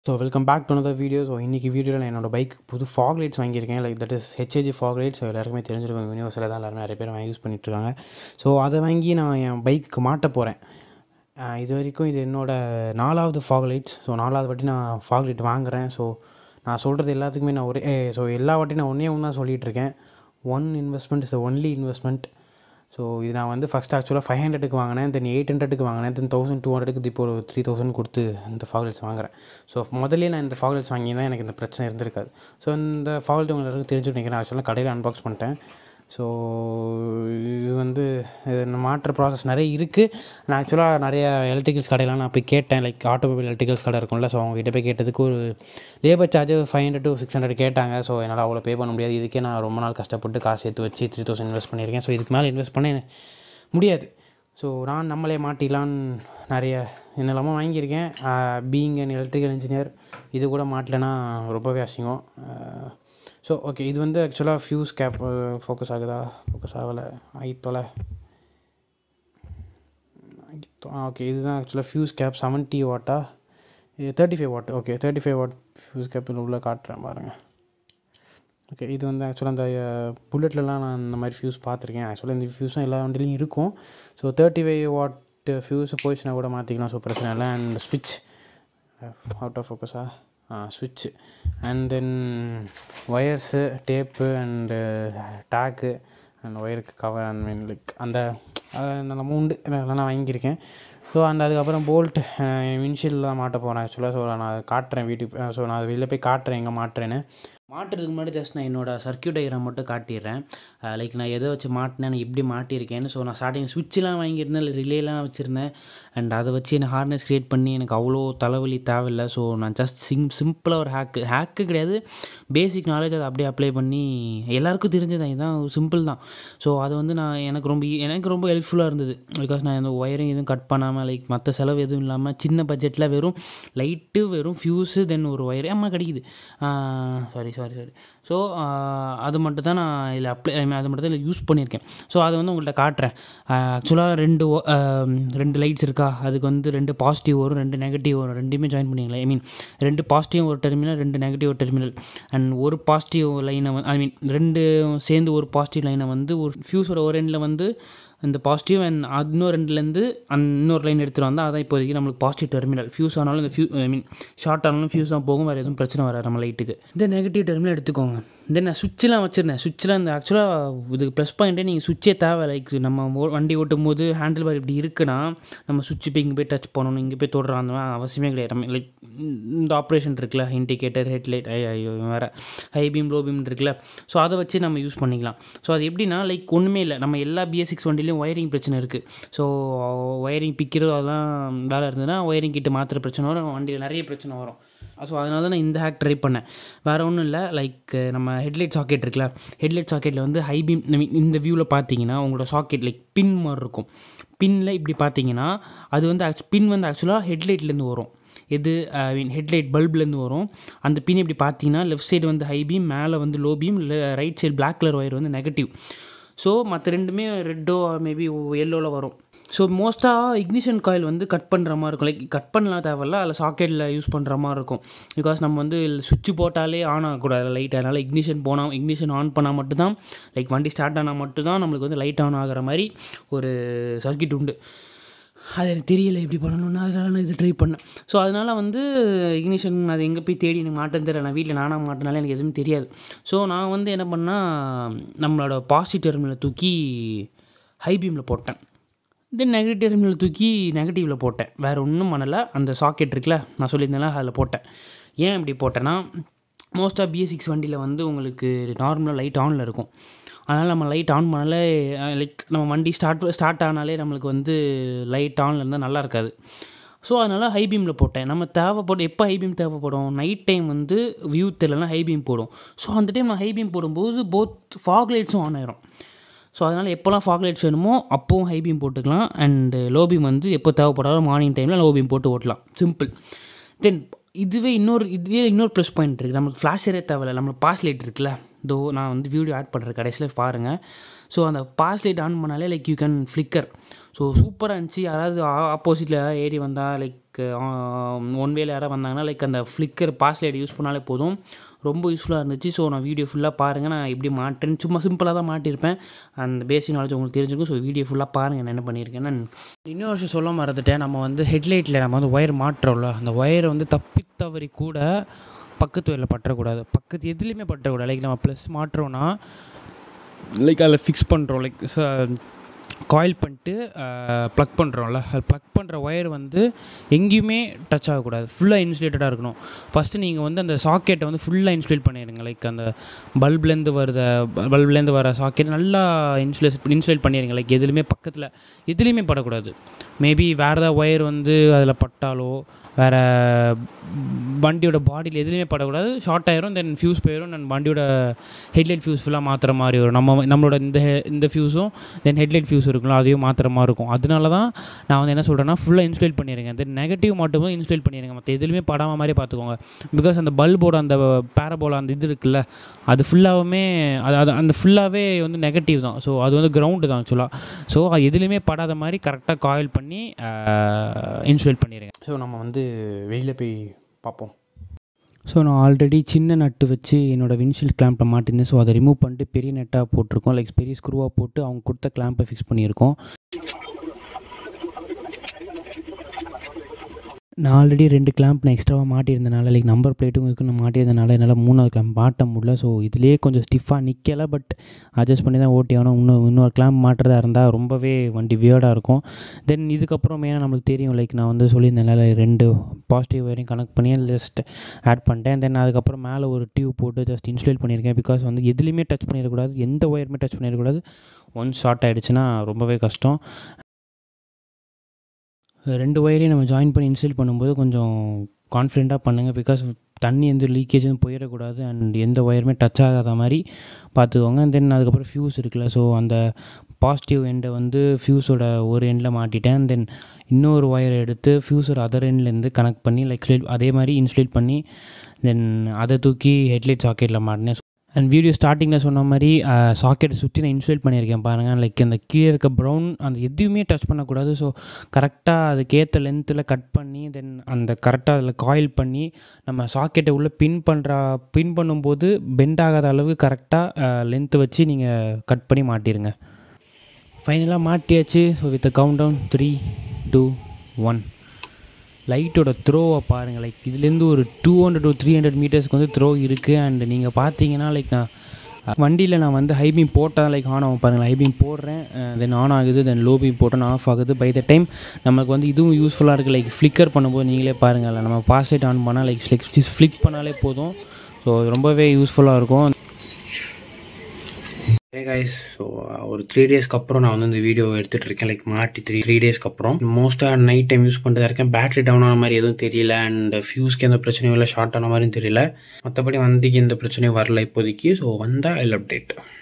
so welcome back to another video so இன்றைக்கி வீடியோவில் நான் என்னோட பைக் புது ஃபாக் லைட்ஸ் வாங்கியிருக்கேன் like that is HAG fog lights so எல்லாருக்குமே தெரிஞ்சிருக்கும் யூனிவர்ஸில் தான் எல்லாருமே நிறைய பேர் வாங்கி யூஸ் பண்ணிகிட்ருக்காங்க ஸோ அதை வாங்கி நான் என் பைக்குக்கு மாட்ட போகிறேன் இது வரைக்கும் இது என்னோட நாலாவது ஃபாக் லைட்ஸ் ஸோ நாலாவது வாட்டி நான் ஃபாக் லைட் வாங்குகிறேன் ஸோ நான் சொல்கிறது எல்லாத்துக்குமே நான் ஒரே ஸோ எல்லா வாட்டியும் நான் ஒன்றே ஒன்று தான் சொல்லிகிட்டு இருக்கேன் one investment is the only investment so இது நான் வந்து ஃபஸ்ட் ஆக்சுவலாக ஃபைவ் ஹண்ட்ரடுக்கு வாங்கினேன் தென் எயிட் ஹண்ட்ரடுக்கு வாங்கினேன் தென் தௌசண்ட் டூ ஹண்ட்ரடுக்கு இப்போ ஒரு த்ரீ தௌசண்ட் கொடுத்து இந்த ஃபாகல்ஸ் வாங்குறேன் ஸோ முதல்ல நான் இந்த ஃபாகல்ஸ் வாங்கியிருந்தா எனக்கு இந்த பிரச்சனை இருந்திருக்காது ஸோ இந்த ஃபாகல்ட் உங்களுக்கு தெரிஞ்சு நினைக்கிறேன் ஆக்சுவலாக கடையில் அன்பாக்ஸ் பண்ணிட்டேன் ஸோ இது வந்து இது மாற்ற ப்ராசஸ் நிறைய இருக்குது நான் ஆக்சுவலாக நிறைய எலக்ட்ரிக்கல்ஸ் கடையெல்லாம் நான் போய் கேட்டேன் லைக் ஆட்டோமொபைல் எலக்ட்ரிக்கல்ஸ் கடை இருக்கும்ல ஸோ அவங்ககிட்ட போய் கேட்டதுக்கு ஒரு labour charge five hundred to six hundred கேட்டாங்க ஸோ என்னால் அவ்வளோ பே பண்ண முடியாது இதுக்கே நான் ரொம்ப நாள் கஷ்டப்பட்டு காசு சேர்த்து வச்சு த்ரீ தௌசண்ட் இன்வெஸ்ட் பண்ணியிருக்கேன் ஸோ இதுக்கு மேலே இன்வெஸ்ட் பண்ண முடியாது ஸோ நான் நம்மளே மாட்டிலான்னு நிறைய என்னெல்லாமோ வாங்கியிருக்கேன் பீயிங் அன் எலக்ட்ரிக்கல் இன்ஜினியர் இது கூட மாட்டலைன்னா ரொம்பவே அசிங்கம் ஸோ ஓகே இது வந்து ஆக்சுவலாக ஃபியூஸ் கேப் ஃபோக்கஸ் ஆகுதா ஃபோக்கஸ் ஆகலை ஐத்தொலை ஓகே இதுதான் ஆக்சுவலாக ஃபியூஸ் கேப் செவன்ட்டி வாட்டா இது thirty five watt okay thirty five watt fuse cap உள்ளே காட்டுறேன் பாருங்கள் ஓகே இது வந்து ஆக்சுவலாக அந்த புல்லட்லலாம் நான் இந்த மாதிரி ஃபியூஸ் பார்த்துருக்கேன் ஆக்சுவலாக இந்த ஃபியூஸும் எல்லா வண்டிலையும் இருக்கும் so thirty five watt fuse போயிடுச்சுனா கூட மாற்றிக்கலாம் ஸோ பிரச்சனை இல்லை அண்ட் ஸ்விட்ச் அவுட் ஆஃப் ஃபோக்கஸா ஸ்விட்ச்சு and then wires tape and take and ஒயருக்கு கவர் அந்த மீன் லைக் அந்த நம்ம உண்டு அதெல்லாம் நான் வாங்கியிருக்கேன் ஸோ அந்த அதுக்கப்புறம் போல்ட் வின்ஷீல்டில் தான் மாட்ட போகிறேன் ஆக்சுவலாக ஸோ நான் அதை காட்டுறேன் வீட்டுக்கு ஸோ நான் வெளியில் போய் காட்டுறேன் எங்கே மாட்டுறேன்னு மாட்டுறதுக்கு முன்னாடி ஜஸ்ட் நான் என்னோடய சர்க்கியூட் டயக்ராம் மட்டும் காட்டிடுறேன் லைக் நான் எதை வச்சு மாட்டினேன் நான் எப்படி மாட்டியிருக்கேன்னு ஸோ நான் ஸ்டார்டிங் சுவிட்செலாம் வாங்கியிருந்தேன் இல்லை ரிலேலாம் வச்சுருந்தேன் அண்ட் அதை வச்சு எனக்கு ஹார்னஸ் க்ரியேட் பண்ணி எனக்கு அவ்வளோ தலைவலி தேவையில்லை ஸோ நான் ஜஸ்ட் சிம் சிம்பிளாக ஒரு ஹேக்கு ஹேக்கு கிடையாது பேசிக் நாலேஜ் அதை அப்படியே அப்ளை பண்ணி எல்லாருக்கும் தெரிஞ்சதான் இதுதான் சிம்பிள் தான் ஸோ அது வந்து நான் எனக்கு ரொம்ப எனக்கு ரொம்ப ஹெல்ப்ஃபுல்லாக இருந்தது பிகாஸ் நான் இந்த ஒயரிங் எதுவும் கட் பண்ணாமல் லைக் மற்ற செலவு எதுவும் இல்லாமல் சின்ன பட்ஜெட்டில் வெறும் லைட்டு வெறும் ஃபியூஸு தென் ஒரு ஒயர் ஆமாம் கிடைக்குது சாரி சாரி சாரி ஸோ அது மட்டும் தான் நான் இதில் அப்ளை அது மட்டும் தான் இதில் யூஸ் பண்ணியிருக்கேன் ஸோ அதை வந்து உங்கள்கிட்ட காட்டுறேன் ஆக்சுவலாக ரெண்டு ரெண்டு லைட்ஸ் இருக்கா அதுக்கு வந்து ரெண்டு பாசிட்டிவ் வரும் ரெண்டு நெகட்டிவ் வரும் ரெண்டுமே ஜாயின் பண்ணிக்கலாம் ஐ மீன் ரெண்டு பாசிட்டிவ் ஒரு டெர்மினல் ரெண்டு நெகட்டிவ் டெர்மினல் அண்ட் ஒரு பாசிட்டிவ் லைனை வந்து ஐ மீன் ரெண்டு சேர்ந்து ஒரு பாசிட்டிவ் லைனை வந்து ஒரு ஃபியூஸோட ஒரு எண்டில் வந்து இந்த பாசிட்டிவ் அண்ட் இன்னொரு ரெண்டுலேருந்து அந் இன்னொரு லைன் எடுத்துகிட்டு வந்தால் அதான் இப்போதைக்கு நம்மளுக்கு பாசிட்டிவ் டெர்மினல் ஃபியூஸ் ஆனாலும் இந்த ஃபியூ ஐ மீன் ஷார்ட் ஆனாலும் ஃபியூஸ் தான் போகும் வேறு எதுவும் பிரச்சனை வராது நம்ம லைட்டுக்கு இந்த நெகட்டிவ் டெர்மினல் எடுத்துக்கோங்க தென் நான் சுவிட்செலாம் வச்சுருந்தேன் சுவிட்சில் இந்த ஆக்சுவலாக இதுக்கு ப்ளஸ் பாயிண்ட்டே நீங்கள் சுவிட்சே தேவை லைக் நம்ம வண்டி ஓட்டும் போது ஹேண்டில் பார் இப்படி இருக்குன்னா நம்ம சுவிட்ச் போய் இங்கே போய் டச் பண்ணணும் இங்கே போய் தொடுறோம் அந்த மாதிரி அவசியமே கிடையாது நம்ம லைக் இந்த ஆப்ரேஷன் இருக்குல்ல இண்டிகேட்டர் ஹெட்லைட் ஐயோ வேறு ஹை பீம் லோ பீம் இருக்குல்ல ஸோ அதை வச்சு நம்ம யூஸ் பண்ணிக்கலாம் ஸோ அது எப்படின்னா லைக் ஒன்றுமே இல்லை நம்ம எல்லா பிஎஸ் சிக்ஸ் வண்டிலையும் ஒயரிங் பிரச்சனை இருக்குது ஸோ ஒயரிங் பிக்கிறது அதெல்லாம் வேலை இருந்ததுன்னா ஒயரிங் கிட்ட மாற்றுற பிரச்சனை வரும் வண்டியில் நிறைய பிரச்சனை வரும் ஸோ அதனால தான் நான் இந்த ஹேக் ட்ரை பண்ணேன் வேறு ஒன்றும் இல்லை லைக் நம்ம ஹெட்லைட் சாக்கெட் இருக்குல்ல ஹெட்லைட் சாக்கெட்டில் வந்து ஹை பீம் இந்த வியூவில் பார்த்தீங்கன்னா உங்களோட சாக்கெட் லைக் பின் மாதிரி இருக்கும் பின்னில் இப்படி பார்த்தீங்கன்னா அது வந்து ஆக்சு பின் வந்து ஆக்சுவலாக ஹெட்லைட்லேருந்து வரும் எது ஐ மீன் ஹெட்லைட் பல்ப்லேருந்து வரும் அந்த பின் இப்படி பார்த்தீங்கன்னா லெஃப்ட் சைடு வந்து ஹை பீம் மேலே வந்து low beam right side black colour wire வந்து நெகட்டிவ் ஸோ மற்ற ரெண்டுமே ரெட்டோ மேபி எல்லோவில் வரும் ஸோ மோஸ்ட்டாக இக்னிஷன் காயில் வந்து கட் பண்ணுற மாதிரி இருக்கும் லைக் கட் பண்ணலாம் தேவையில்ல அதில் சாக்கெட்டில் யூஸ் பண்ணுற மாதிரி இருக்கும் பிகாஸ் நம்ம வந்து சுவிட்ச் போட்டாலே ஆன் ஆகக்கூடாது லைட் அதனால் இக்னிஷன் போனால் இக்னிஷன் ஆன் பண்ணால் மட்டும்தான் லைக் வண்டி ஸ்டார்ட் ஆனால் மட்டும்தான் நம்மளுக்கு வந்து லைட் ஆன் ஆகிற மாதிரி ஒரு சர்க்கியூட் உண்டு அது எனக்கு தெரியல எப்படி பண்ணணும்னா அதனால் நான் இது ட்ரை பண்ணேன் ஸோ அதனால் வந்து இக்னிஷன் அது எங்கே போய் தேடி எனக்கு மாட்டேன்னு தெரியல நான் வீட்டில் நானாக மாட்டினாலே எனக்கு எதுவும் தெரியாது ஸோ நான் வந்து என்ன பண்ணால் நம்மளோட பாசிட்டிவ் டெர்மினலை தூக்கி ஹை பீமில் போட்டேன் தென் நெகட்டிவ் டெர்மினல் தூக்கி நெகட்டிவில் போட்டேன் வேறு ஒன்றும் பண்ணலை அந்த சாக்கெட் இருக்குல்ல நான் சொல்லியிருந்தேன்ல அதில் போட்டேன் ஏன் இப்படி போட்டேன்னா மோஸ்ட்டாக பிஎஸ் சிக்ஸ் வண்டியில் வந்து உங்களுக்கு நார்மலாக லைட் ஆனில் இருக்கும் அதனால் நம்ம லைட் ஆன் பண்ணாலே லைக் நம்ம வண்டி ஸ்டார்ட் ஸ்டார்ட் ஆனாலே நம்மளுக்கு வந்து லைட் ஆனில் இருந்தால் நல்லா இருக்காது ஸோ அதனால் ஹை பீமில் போட்டேன் நம்ம தேவைப்படும் எப்போ ஹை பீம் தேவைப்படும் நைட் டைம் வந்து வியூ தெரியலனா ஹை பீம் போடும் ஸோ அந்த டைம் நான் ஹை பீம் போடும்போது போத் ஃபாக் லைட்ஸும் ஆன் ஆயிரும் ஸோ அதனால் எப்போல்லாம் ஃபாக் லைட்ஸ் வேணுமோ அப்போவும் ஹை பீம் போட்டுக்கலாம் அண்டு லோ பீம் வந்து எப்போ தேவைப்படாதோ மார்னிங் டைமில் லோ பீம் போட்டு ஓட்டலாம் சிம்பிள் தென் இதுவே இன்னொரு இதுவே இன்னொரு ப்ளஸ் பாயிண்ட் இருக்குது நம்மளுக்கு ஃப்ளாஷரே தேவையில்ல நம்மளுக்கு பாஸ் லைட் இருக்குல்ல தோ நான் வந்து வீடியோ ஆட் பண்ணுறேன் கடைசியில் பாருங்கள் ஸோ அந்த பாஸ் லைட் ஆன் பண்ணாலே like you can flicker so சூப்பராக இருந்துச்சு யாராவது ஆப்போசிட்டில் ஏறி வந்தால் லைக் ஒன் வேல யாராவது வந்தாங்கன்னா லைக் அந்த ஃப்ளிக்கர் பாஸ் லைட் யூஸ் பண்ணாலே போதும் ரொம்ப யூஸ்ஃபுல்லாக இருந்துச்சு ஸோ நான் வீடியோ ஃபுல்லாக பாருங்கள் நான் எப்படி மாட்டேன்னு சும்மா சிம்பிளாக தான் மாட்டியிருப்பேன் அந்த பேசிக் நாலேஜ் உங்களுக்கு தெரிஞ்சிருக்கும் ஸோ வீடியோ ஃபுல்லாக பாருங்கள் நான் என்ன பண்ணியிருக்கேன் நான் இன்னொரு விஷயம் சொல்ல மறந்துட்டேன் நம்ம வந்து ஹெட்லைட்டில் நம்ம வந்து ஒயர் மாட்டுறோம்ல அந்த ஒயரை வந்து தப்பி தவறி கூட பக்கத்து ஒயரில் பற்றக்கூடாது பக்கத்து எதுலேயுமே பற்றக்கூடாது லைக் நம்ம ப்ளஸ் மாட்டுறோன்னா லைக் அதில் ஃபிக்ஸ் பண்ணுறோம் லைக் காயில் பண்ணிட்டு ப்ளக் பண்ணுறோம்ல அது ப்ளக் பண்ணுற ஒயர் வந்து எங்கேயுமே டச் ஆகக்கூடாது ஃபுல்லாக இன்சுலேட்டடாக இருக்கணும் ஃபஸ்ட்டு நீங்கள் வந்து அந்த சாக்கெட்டை வந்து ஃபுல்லாக இன்சுலேட் பண்ணிடுங்க லைக் அந்த பல்ப்லேருந்து வருத பல்ப்லேருந்து வர சாக்கெட் நல்லா இன்சுலேட் இன்சுலேட் பண்ணிடுங்க லைக் எதுலேயுமே பக்கத்தில் எதுலேயுமே படக்கூடாது மேபி வேறு ஏதாவது ஒயர் வந்து அதில் பட்டாலோ வேறு வண்டியோட பாடியில் எதுலேயுமே படக்கூடாது ஷார்ட் ஆயிரும் தென் ஃபியூஸ் போயிடும் நான் வண்டியோட ஹெட்லைட் ஃபியூஸ் ஃபுல்லாக மாற்றுற மாதிரி வரும் நம்ம நம்மளோட இந்த he- இந்த ஃபியூஸும் தென் ஹெட்லைட் ஃபியூஸ் இருக்குல்ல அதையும் மாற்றுற மாதிரி இருக்கும் அதனால தான் நான் வந்து என்ன சொல்கிறேன்னா ஃபுல்லாக இன்ஸ்டேல் பண்ணிடுங்க தென் நெகட்டிவ் மட்டும் இன்ஸ்டேல் பண்ணிடுங்க மற்ற எதுலையுமே படாமல் மாதிரி பார்த்துக்கோங்க பிகாஸ் அந்த பல்போட அந்த பேரபோல அந்த இது இருக்குல்ல அது ஃபுல்லாகவுமே அது அது அந்த ஃபுல்லாகவே வந்து நெகட்டிவ் தான் ஸோ அது வந்து கிரவுண்டு தான் ஆக்சுவலாக ஸோ அது எதுலேயுமே படாத மாதிரி கரெக்டாக காயில் பண்ணி இன்ஸ்டேல் பண்ணிடுங்க ஸோ நம்ம வந்து வெளியில் போய் பார்ப்போம் ஸோ நான் ஆல்ரெடி சின்ன நட்டு வச்சு என்னோடய விண்ட்ஷீல்ட் கிளாம்பில் மாட்டிருந்தேன் ஸோ அதை ரிமூவ் பண்ணிட்டு பெரிய நட்டாக போட்டிருக்கோம் லைக் பெரிய ஸ்க்ரூவாக போட்டு அவங்க கொடுத்த கிளாம்பை ஃபிக்ஸ் பண்ணியிருக்கோம் நான் ஆல்ரெடி ரெண்டு கிளாம்ப் நான் எக்ஸ்ட்ராவாக மாட்டியிருந்தனால லைக் நம்பர் பிளேட்டும் இருக்கு நான் மாட்டியிருந்தனால என்னால் மூணாவது கிளாம்ப் மாட்ட முடியல ஸோ இதுலேயே கொஞ்சம் ஸ்டிஃபாக நிற்கலை பட் அட்ஜஸ்ட் பண்ணி தான் ஓட்டி ஆகணும் இன்னும் இன்னொரு கிளாம்ப் மாட்டுறதா இருந்தால் ரொம்பவே வண்டி வியர்டாக இருக்கும் தென் இதுக்கப்புறம் மெயினாக நம்மளுக்கு தெரியும் லைக் நான் வந்து சொல்லியிருந்தேன்ல ரெண்டு பாசிட்டிவ் வரையும் கனெக்ட் பண்ணி ஜஸ்ட் ஆட் பண்ணிட்டேன் தென் அதுக்கப்புறம் மேலே ஒரு டியூப் போட்டு ஜஸ்ட் இன்ஸ்டேல் பண்ணியிருக்கேன் பிகாஸ் வந்து எதுலேயுமே டச் பண்ணிடக்கூடாது எந்த ஒயருமே டச் பண்ணிடக்கூடாது ஒன் ஷார்ட் ஆகிடுச்சுன்னா ரொம்பவே கஷ்டம் ரெண்டு ஒயரையும் நம்ம ஜாயின் பண்ணி இன்ஸ்டால் பண்ணும்போது கொஞ்சம் கான்ஃபிடெண்ட்டாக பண்ணுங்கள் பிகாஸ் தண்ணி எந்த லீக்கேஜும் போயிடக்கூடாது அண்ட் எந்த ஒயருமே டச் ஆகாத மாதிரி பார்த்துக்கோங்க தென் அதுக்கப்புறம் ஃபியூஸ் இருக்குல்ல ஸோ அந்த பாசிட்டிவ் எண்டை வந்து ஃபியூஸோட ஒரு எண்டில் மாட்டிட்டேன் தென் இன்னொரு ஒயரை எடுத்து ஃபியூஸோட அதர் எண்ட்லேருந்து கனெக்ட் பண்ணி லைக் அதே மாதிரி இன்ஸ்டேட் பண்ணி தென் அதை தூக்கி ஹெட்லைட் சாக்கெட்டில் மாட்டினேன் அண்ட் வீடியோ ஸ்டார்டிங்கில் சொன்ன மாதிரி சாக்கெட்டை சுற்றி நான் இன்ஸ்டேல் பண்ணியிருக்கேன் பாருங்கள் லைக் அந்த கீழே இருக்க ப்ரௌன் அந்த எதுவுமே டச் பண்ணக்கூடாது ஸோ கரெக்டாக அதுக்கேற்ற லென்த்தில் கட் பண்ணி தென் அந்த கரெக்டாக அதில் காயில் பண்ணி நம்ம சாக்கெட்டை உள்ளே பின் பண்ணுறா பின் பண்ணும்போது பெண்ட் ஆகாத அளவுக்கு கரெக்டாக லென்த்து வச்சு நீங்கள் கட் பண்ணி மாட்டிடுங்க ஃபைனலாக மாட்டியாச்சு so with countdown three two one லைட்டோட த்ரோவை பாருங்கள் லைக் இதுலேருந்து ஒரு two hundred to three hundred மீட்டர்ஸ்க்கு வந்து த்ரோ இருக்குது அண்ட் நீங்கள் பார்த்தீங்கன்னா லைக் நான் வண்டியில் நான் வந்து ஹை பீம் போட்டால் லைக் ஆன் ஆகும் பாருங்கள் ஹை பீம் போடுறேன் தென் ஆன் ஆகுது தென் லோ பீம் போட்டோன்னு ஆஃப் ஆகுது பை த டைம் நமக்கு வந்து இதுவும் யூஸ்ஃபுல்லாக இருக்குது லைக் ஃப்ளிக்கர் பண்ணும்போது நீங்களே பாருங்கள் நம்ம பாஸ் லைட் ஆன் பண்ணால் லைக் ஃப்ளிக் ஃப்ளிக் பண்ணாலே போதும் ஸோ ரொம்பவே யூஸ்ஃபுல்லாக இருக்கும் ஹே கைஸ் ஸோ ஒரு த்ரீ டேஸ்க்கு அப்புறம் நான் வந்து இந்த வீடியோ எடுத்துகிட்டு இருக்கேன் லைக் மாட்டி த்ரீ த்ரீ டேஸ்க்கு அப்புறம் மோஸ்ட்டாக நைட் டைம் யூஸ் பண்ணிட்டு இருக்கேன் பேட்டரி டவுன் ஆன மாதிரி எதுவும் தெரியல அண்ட் ஃபியூஸ்க்கு எந்த பிரச்சனையும் இல்லை ஷார்ட் ஆன மாதிரியும் தெரியல மற்றபடி வண்டிக்கு எந்த பிரச்சனையும் வரல இப்போதைக்கு ஸோ வந்தால் எல் அப்டேட்